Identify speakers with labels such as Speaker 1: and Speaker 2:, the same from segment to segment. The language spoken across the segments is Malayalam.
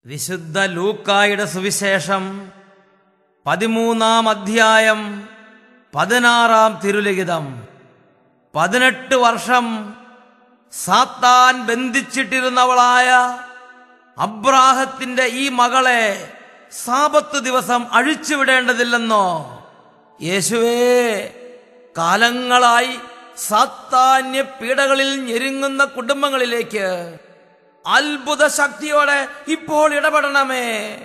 Speaker 1: വിശുദ്ധ ലൂക്കായുടെ സുവിശേഷം പതിമൂന്നാം അധ്യായം പതിനാറാം തിരുലിഖിതം പതിനെട്ട് വർഷം സാത്താൻ ബന്ധിച്ചിട്ടിരുന്നവളായ അബ്രാഹത്തിന്റെ ഈ മകളെ സാപത്ത് ദിവസം അഴിച്ചുവിടേണ്ടതില്ലെന്നോ യേശുവേ കാലങ്ങളായി സാത്താന്യ പീഡകളിൽ ഞെരുങ്ങുന്ന കുടുംബങ്ങളിലേക്ക് അത്ഭുത ശക്തിയോടെ ഇപ്പോൾ ഇടപെടണമേ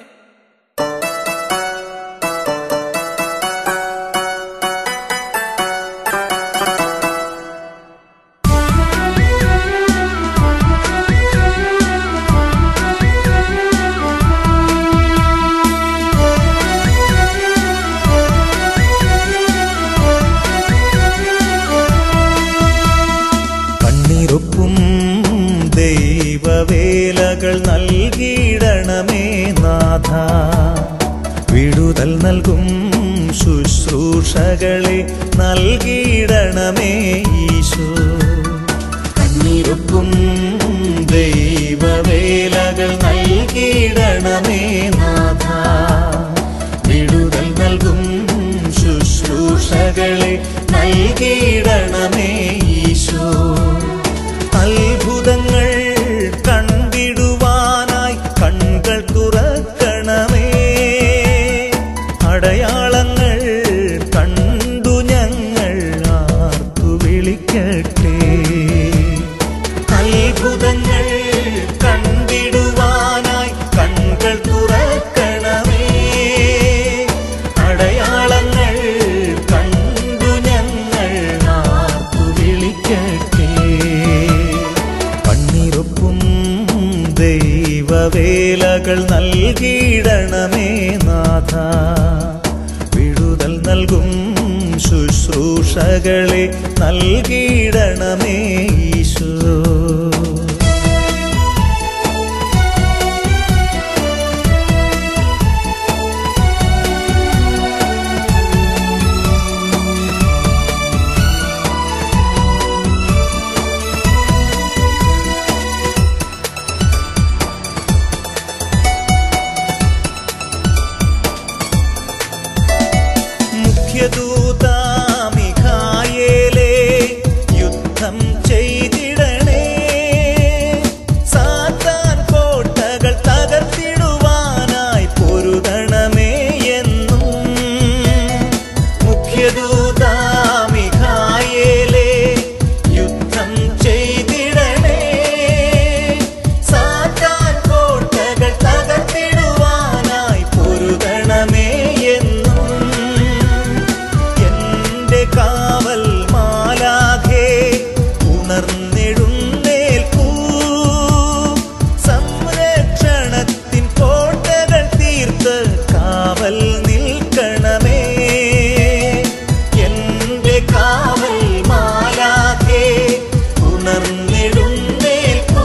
Speaker 2: കണ്ണീരൊപ്പും ദൈവവേലകൾ നൽകിയിടണമേ നാഥ വിടുതൽ നൽകും ശുശ്രൂഷകളെ നൽകിയിടണമേ ഈശോ കണ്ണീരൊപ്പും ദൈവവേലകൾ നൽകിയിടണമേ നാഥ വിടുതൽ നൽകും ശുശ്രൂഷകളെ നൽകിയിടണമേ ഈശോ അത്ഭുതങ്ങൾ കണ്ടിടുവാനായി കൺകൾ തുറക്കണമേ അടയാളങ്ങൾ കണ്ടു ഞങ്ങൾ ആർക്കു വിളിക്കട്ടെ അത്ഭുതങ്ങൾ കണ്ടിടുവാനായി കൺകൾ തുറക്കണമേ അടയാളങ്ങൾ കണ്ടു ഞങ്ങൾ ആർക്കു വിളിക്കട്ടെ കണ്ണീരൊപ്പും ദൈവവേലകൾ നൽകിയിടണമേ നാഥ വിടുതൽ നൽകും ശുശ്രൂഷകളെ നൽകിയിടണമേ ഈശോ മുഖ്യദൂതാമിഖായേലേ യുദ്ധം ചെയ്തിടണേ സാത്താൻ കോട്ടകൾ തകർത്തിടുവാനായി പൊരുതണമേ എന്നും മുഖ്യദൂതാമിഖായേലേ യുദ്ധം ചെയ്തിടണേ സാത്താൻ കോട്ടകൾ തകർത്തിടുവാനായി പൊരുതണമേ എന്നും എന്റെ കാവൽ മാലാഖേ ഉണർന്നെഴുന്നേൽക്കൂ സംരക്ഷണത്തിൻ കോട്ടകൾ തീർത്ത് കാവൽ നിൽക്കണമേ എന്റെ കാവൽ മാലാഖേ ഉണർന്നെഴുന്നേൽക്കൂ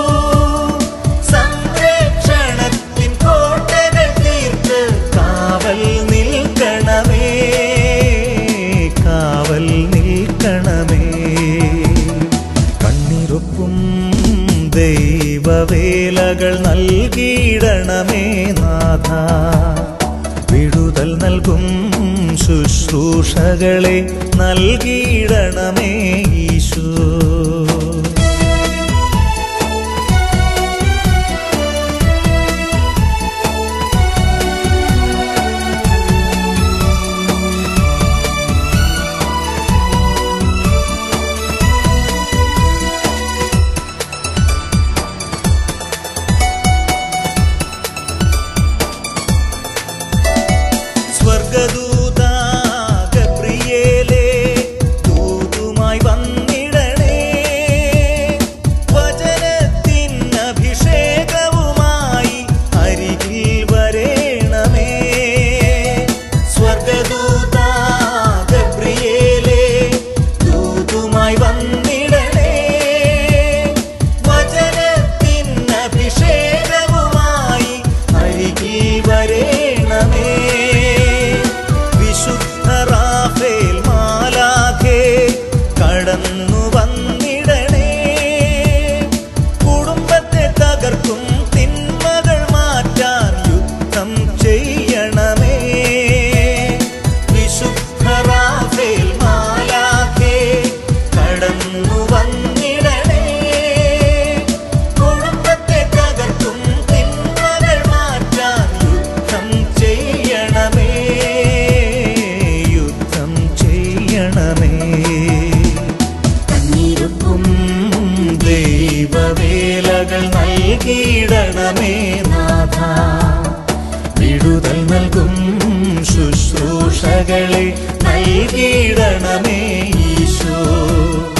Speaker 2: സംരക്ഷണത്തിൻ കോട്ടകൾ തീർത്ത് കാവൽ നിൽക്കണമേ കാവൽ നിൽക്കണമേ കണ്ണീരൊപ്പും ദൈവവേലകൾ നൽകിയിടണമേ നാഥ വിടുതൽ നൽകും ശുശ്രൂഷകളെ നൽകിയിടണമേ ഈശോ സ്വർഗദൂത ഗബ്രിയേലേ ദൂതുമായി വന്നിടണേ നാഥ വിടുതൽ നൽകും ശുശ്രൂഷകളെ നൽകിയിടണമേ ഈശോ